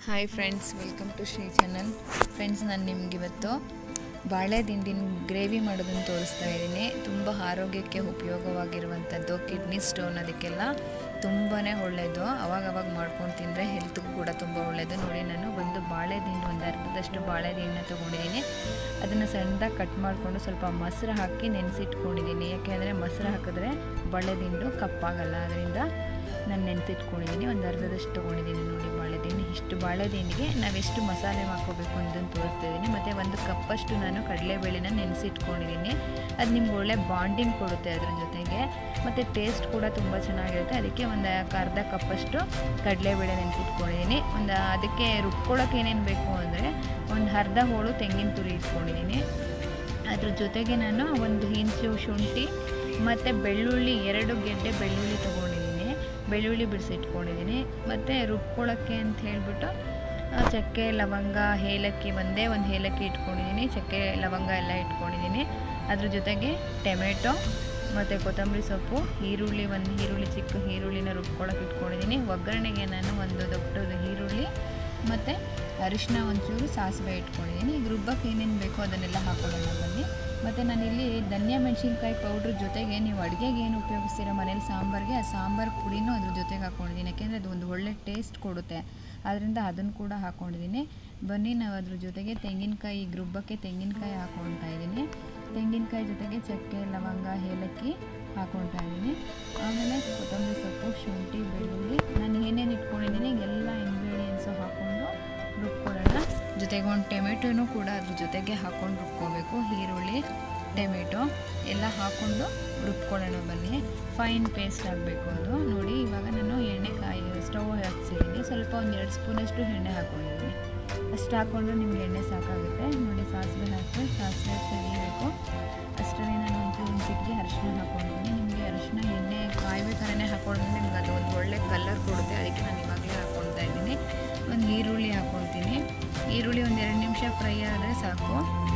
hi friends welcome to Shri channel friends ನಾನು ನಿಮ್ಗೆ ಇವತ್ತು ಬಾಳೆ ದಿಂಡಿನ ಗ್ರೇವಿ ಮಾಡೋದನ್ನು ತೋರಿಸ್ತಾ ಇದ್ದೀನಿ ತುಂಬ ಆರೋಗ್ಯಕ್ಕೆ ಉಪಯೋಗವಾಗಿರುವಂಥದ್ದು ಕಿಡ್ನಿ ಸ್ಟೋನ್ ಅದಕ್ಕೆಲ್ಲ ತುಂಬಾ ಒಳ್ಳೆಯದು ಅವಾಗ ಅವಾಗ ಮಾಡ್ಕೊಂಡು ತಿಂದರೆ ಹೆಲ್ತ್ಗೂ ಕೂಡ ತುಂಬ ಒಳ್ಳೆಯದು ನೋಡಿ ನಾನು ಒಂದು ಬಾಳೆ ದಿಂಡು ಒಂದು ಅರ್ಧದಷ್ಟು ಬಾಳೆ ದಿಂಡನ್ನ ತೊಗೊಂಡಿದ್ದೀನಿ ಅದನ್ನು ಸಣ್ಣದಾಗಿ ಕಟ್ ಮಾಡಿಕೊಂಡು ಸ್ವಲ್ಪ ಮೊಸರು ಹಾಕಿ ನೆನೆಸಿಟ್ಕೊಂಡಿದ್ದೀನಿ ಯಾಕೆಂದರೆ ಮೊಸರು ಹಾಕಿದ್ರೆ ಬಾಳೆ ದಿಂಡು ಕಪ್ಪಾಗಲ್ಲ ಅದರಿಂದ ನಾನು ನೆನೆಸಿಟ್ಕೊಂಡಿದ್ದೀನಿ ಒಂದು ಅರ್ಧದಷ್ಟು ತೊಗೊಂಡಿದ್ದೀನಿ ನೋಡಿ ಬಾಳೆದಿಂಡು ಇಷ್ಟು ಬಾಳೆದಿಂಡಿಗೆ ನಾವೆಷ್ಟು ಮಸಾಲೆ ಮಾಡ್ಕೋಬೇಕು ಅಂತಂದು ತೋರಿಸ್ತಾ ಇದ್ದೀನಿ ಮತ್ತು ಒಂದು ಕಪ್ಪಷ್ಟು ನಾನು ಕಡಲೆಬೇಳೆನ ನೆನೆಸಿಟ್ಕೊಂಡಿದ್ದೀನಿ ಅದು ನಿಮ್ಗೆ ಒಳ್ಳೆ ಬಾಂಡಿಂಗ್ ಕೊಡುತ್ತೆ ಅದ್ರ ಜೊತೆಗೆ ಮತ್ತು ಟೇಸ್ಟ್ ಕೂಡ ತುಂಬ ಚೆನ್ನಾಗಿರುತ್ತೆ ಅದಕ್ಕೆ ಒಂದು ಅರ್ಧ ಕಪ್ಪಷ್ಟು ಕಡಲೆಬೇಳೆ ನೆನೆಸಿಟ್ಕೊಂಡಿದ್ದೀನಿ ಒಂದು ಅದಕ್ಕೆ ರುಬ್ಕೊಳ್ಳೋಕೆ ಏನೇನು ಬೇಕು ಅಂದರೆ ಒಂದು ಅರ್ಧ ಹೋಳು ತೆಂಗಿನ ತುರಿ ಇಟ್ಕೊಂಡಿದ್ದೀನಿ ಅದ್ರ ಜೊತೆಗೆ ನಾನು ಒಂದು ಇಂಚು ಶುಂಠಿ ಮತ್ತು ಬೆಳ್ಳುಳ್ಳಿ ಎರಡು ಗೆಡ್ಡೆ ಬೆಳ್ಳುಳ್ಳಿ ತೊಗೊಂಡಿದ್ದೀನಿ ಬೆಳ್ಳುಳ್ಳಿ ಬಿಡಿಸಿಟ್ಕೊಂಡಿದ್ದೀನಿ ಮತ್ತು ರುಬ್ಕೊಳ್ಳೋಕ್ಕೆ ಅಂತ ಹೇಳಿಬಿಟ್ಟು ಚಕ್ಕೆ ಲವಂಗ ಏಲಕ್ಕಿ ಒಂದೇ ಒಂದು ಏಲಕ್ಕಿ ಇಟ್ಕೊಂಡಿದ್ದೀನಿ ಚಕ್ಕೆ ಲವಂಗ ಎಲ್ಲ ಇಟ್ಕೊಂಡಿದ್ದೀನಿ ಅದ್ರ ಜೊತೆಗೆ ಟೊಮೆಟೊ ಮತ್ತು ಕೊತ್ತಂಬರಿ ಸೊಪ್ಪು ಈರುಳ್ಳಿ ಒಂದು ಈರುಳ್ಳಿ ಚಿಕ್ಕ ಈರುಳ್ಳಿನ ರುಬ್ಕೊಳ್ಳೋಕೆ ಇಟ್ಕೊಂಡಿದ್ದೀನಿ ಒಗ್ಗರಣೆಗೆ ನಾನು ಒಂದು ದೊಡ್ಡದು ಈರುಳ್ಳಿ ಮತ್ತು ಅರಿಶಿನ ಒಂಚೂರು ಸಾಸಿವೆ ಇಟ್ಕೊಂಡಿದ್ದೀನಿ ಈಗ ರುಬ್ಬಕ್ಕೆ ಏನೇನು ಬೇಕೋ ಅದನ್ನೆಲ್ಲ ಹಾಕೊಳ್ಳೋಣ ಬನ್ನಿ ಮತ್ತು ನಾನಿಲ್ಲಿ ಧನಿಯಾ ಮೆಣಸಿನ್ಕಾಯಿ ಪೌಡ್ರ್ ಜೊತೆಗೆ ನೀವು ಅಡುಗೆಗೆ ಏನು ಉಪಯೋಗಿಸ್ತೀರೋ ಮನೇಲಿ ಸಾಂಬಾರಿಗೆ ಆ ಸಾಂಬಾರು ಪುಡಿನೂ ಅದ್ರ ಜೊತೆಗೆ ಹಾಕ್ಕೊಂಡಿದ್ದೀನಿ ಯಾಕೆಂದರೆ ಅದು ಒಂದು ಒಳ್ಳೆ ಟೇಸ್ಟ್ ಕೊಡುತ್ತೆ ಆದ್ದರಿಂದ ಅದನ್ನು ಕೂಡ ಹಾಕ್ಕೊಂಡಿದ್ದೀನಿ ಬನ್ನಿ ನಾವು ಅದ್ರ ಜೊತೆಗೆ ತೆಂಗಿನಕಾಯಿ ಈಗ ರುಬ್ಬಕ್ಕೆ ತೆಂಗಿನಕಾಯಿ ಹಾಕ್ಕೊಳ್ತಾ ಇದ್ದೀನಿ ತೆಂಗಿನಕಾಯಿ ಜೊತೆಗೆ ಚಕ್ಕೆ ಲವಂಗ ಏಲಕ್ಕಿ ಹಾಕ್ಕೊಳ್ತಾ ಇದ್ದೀನಿ ಆಮೇಲೆ ಕೊತ್ತಂಬರಿ ಸೊಪ್ಪು ಶುಂಠಿ ಬೆಳ್ಳುಳ್ಳಿ ನಾನು ಏನೇನು ಇಟ್ಕೊಂಡಿದ್ದೀನಿ ಎಲ್ಲ ಇಂಗ್ರೀಡಿಯೆಂಟ್ಸು ಹಾಕ್ಕೊಂಡು ರುಬ್ಕೊಳ್ಳೋಣ ಜೊತೆಗೆ ಒಂದು ಟೊಮೆಟೊನೂ ಕೂಡ ಅದ್ರ ಜೊತೆಗೆ ಹಾಕ್ಕೊಂಡು ರುಬ್ಕೋಬೇಕು ಈರುಳ್ಳಿ ಟೊಮೆಟೊ ಎಲ್ಲ ಹಾಕ್ಕೊಂಡು ರುಬ್ಕೊಳ್ಳೋಣ ಬನ್ನಿ ಫೈನ್ ಪೇಸ್ಟ್ ಆಗಬೇಕು ಅದು ನೋಡಿ ಇವಾಗ ನಾನು ಎಣ್ಣೆ ಕಾಯಿ ಸ್ಟವ್ ಹಚ್ಚಿದ್ದೀನಿ ಸ್ವಲ್ಪ ಒಂದು ಎರಡು ಸ್ಪೂನಷ್ಟು ಎಣ್ಣೆ ಹಾಕ್ಕೊಂಡಿದ್ದೀನಿ ಅಷ್ಟು ಹಾಕ್ಕೊಂಡ್ರೆ ನಿಮ್ಗೆ ಎಣ್ಣೆ ಸಾಕಾಗುತ್ತೆ ನೋಡಿ ಸಾಸಿವೆ ಹಾಕಿ ಸಾಸಿವೆ ಸರಿಬೇಕು ಅಷ್ಟರಲ್ಲಿ ನಾನು ಒಂಚೂರು ಒಂದು ಚಿಟಿಗೆ ಅರಿಶಿನ ಹಾಕ್ಕೊಂಡಿದ್ದೀನಿ ನಿಮಗೆ ಅರಿಶಿನ ಎಣ್ಣೆ ಕಾಯ್ಬೇಕಾದ್ರೆ ಹಾಕ್ಕೊಂಡ್ರೆ ನಿಮ್ಗೆ ಅದು ಒಂದು ಒಳ್ಳೆ ಕಲರ್ ಕೊಡುತ್ತೆ ಅದಕ್ಕೆ ನಾನು ಇವಾಗಲೇ ಹಾಕ್ಕೊಳ್ತಾ ಇದ್ದೀನಿ ಒಂದು ಈರುಳ್ಳಿ ಹಾಕ್ಕೊಳ್ತೀನಿ ಈರುಳ್ಳಿ ಒಂದು ಎರಡು ನಿಮಿಷ ಫ್ರೈ ಆದರೆ ಸಾಕು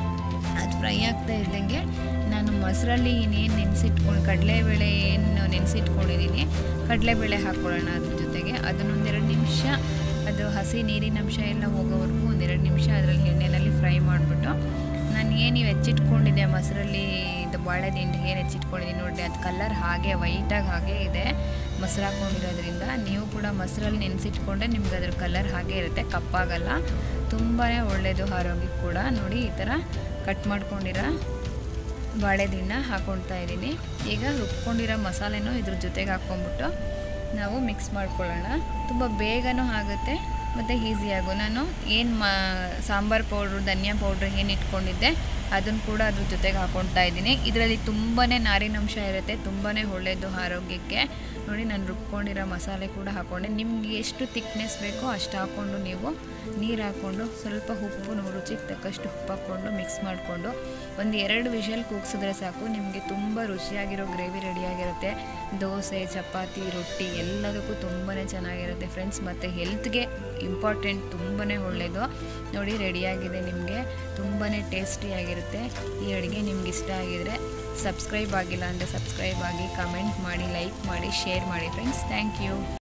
ಅದು ಫ್ರೈ ಆಗ್ತಾ ಇದ್ದಂಗೆ ನಾನು ಮೊಸರಲ್ಲಿ ಇನ್ನೇನು ನೆನೆಸಿಟ್ಕೊಂಡು ಕಡಲೆಬೇಳೆ ಏನು ನೆನೆಸಿಟ್ಕೊಂಡಿದ್ದೀನಿ ಕಡಲೆಬೇಳೆ ಹಾಕ್ಕೊಳ್ಳೋಣ ಅದ್ರ ಜೊತೆಗೆ ಅದನ್ನೊಂದೆರಡು ನಿಮಿಷ ಅದು ಹಸಿ ನೀರಿನ ಅಂಶ ಎಲ್ಲ ಹೋಗೋವರೆಗೂ ಒಂದೆರಡು ನಿಮಿಷ ಅದರಲ್ಲಿ ಎಣ್ಣೆಯಲ್ಲಿ ಫ್ರೈ ಮಾಡಿಬಿಟ್ಟು ನಾನು ಏನು ನೀವು ಹೆಚ್ಚಿಟ್ಕೊಂಡಿದ್ದೆ ಮೊಸರಲ್ಲಿ ಇದು ಬಾಳೆ ದಿಂಡು ಏನು ಹೆಚ್ಚಿಟ್ಕೊಂಡಿದ್ದೀನಿ ನೋಡಿ ಅದು ಕಲರ್ ಹಾಗೆ ವೈಟಾಗಿ ಹಾಗೆ ಇದೆ ಮೊಸರು ಹಾಕ್ಕೊಂಡಿರೋದ್ರಿಂದ ನೀವು ಕೂಡ ಮೊಸರಲ್ಲಿ ನೆನೆಸಿಟ್ಕೊಂಡ್ರೆ ನಿಮ್ಗೆ ಅದ್ರ ಕಲರ್ ಹಾಗೆ ಇರುತ್ತೆ ಕಪ್ಪಾಗಲ್ಲ ತುಂಬಾ ಒಳ್ಳೆಯದು ಆರೋಗ್ಯಕ್ಕೆ ಕೂಡ ನೋಡಿ ಈ ಥರ ಕಟ್ ಮಾಡ್ಕೊಂಡಿರೋ ಬಾಳೆದಿಣ್ಣ ಹಾಕ್ಕೊಳ್ತಾ ಇದ್ದೀನಿ ಈಗ ರುಬ್ಕೊಂಡಿರೋ ಮಸಾಲೆನೂ ಇದ್ರ ಜೊತೆಗೆ ಹಾಕ್ಕೊಂಬಿಟ್ಟು ನಾವು ಮಿಕ್ಸ್ ಮಾಡ್ಕೊಳ್ಳೋಣ ತುಂಬ ಬೇಗನೂ ಆಗುತ್ತೆ ಮತ್ತು ಈಸಿಯಾಗು ನಾನು ಏನು ಮಾ ಸಾಂಬಾರು ಪೌಡ್ರು ಧನಿಯಾ ಪೌಡ್ರ್ ಏನು ಇಟ್ಕೊಂಡಿದ್ದೆ ಅದನ್ನು ಕೂಡ ಅದ್ರ ಜೊತೆಗೆ ಹಾಕ್ಕೊಳ್ತಾ ಇದ್ದೀನಿ ಇದರಲ್ಲಿ ತುಂಬಾ ನಾರಿನಂಶ ಇರುತ್ತೆ ತುಂಬಾ ಒಳ್ಳೆಯದು ಆರೋಗ್ಯಕ್ಕೆ ನೋಡಿ ನಾನು ರುಬ್ಕೊಂಡಿರೋ ಮಸಾಲೆ ಕೂಡ ಹಾಕ್ಕೊಂಡೆ ನಿಮ್ಗೆ ಎಷ್ಟು ತಿಕ್ನೆಸ್ ಬೇಕೋ ಅಷ್ಟು ಹಾಕ್ಕೊಂಡು ನೀವು ನೀರು ಹಾಕ್ಕೊಂಡು ಸ್ವಲ್ಪ ಉಪ್ಪು ರುಚಿಗೆ ತಕ್ಕಷ್ಟು ಉಪ್ಪು ಹಾಕ್ಕೊಂಡು ಮಿಕ್ಸ್ ಮಾಡಿಕೊಂಡು ಒಂದು ಎರಡು ವಿಷಲ್ ಕೂಗ್ಸಿದ್ರೆ ಸಾಕು ನಿಮಗೆ ತುಂಬ ರುಚಿಯಾಗಿರೋ ಗ್ರೇವಿ ರೆಡಿಯಾಗಿರುತ್ತೆ ದೋಸೆ ಚಪಾತಿ ರೊಟ್ಟಿ ಎಲ್ಲದಕ್ಕೂ ತುಂಬಾ ಚೆನ್ನಾಗಿರುತ್ತೆ ಫ್ರೆಂಡ್ಸ್ ಮತ್ತು ಹೆಲ್ತ್ಗೆ ಇಂಪಾರ್ಟೆಂಟ್ ತುಂಬಾ ಒಳ್ಳೆಯದು ನೋಡಿ ರೆಡಿಯಾಗಿದೆ ನಿಮಗೆ ತುಂಬಾ ಟೇಸ್ಟಿಯಾಗಿರುತ್ತೆ ಈ ಅಡುಗೆ ನಿಮ್ಗೆ ಇಷ್ಟ ಆಗಿದರೆ ಸಬ್ಸ್ಕ್ರೈಬ್ ಆಗಿಲ್ಲ ಅಂದರೆ ಸಬ್ಸ್ಕ್ರೈಬ್ ಆಗಿ ಕಮೆಂಟ್ ಮಾಡಿ ಲೈಕ್ ಮಾಡಿ ಶೇರ್ ಮಾಡಿ ಫ್ರೆಂಡ್ಸ್ ಥ್ಯಾಂಕ್ ಯು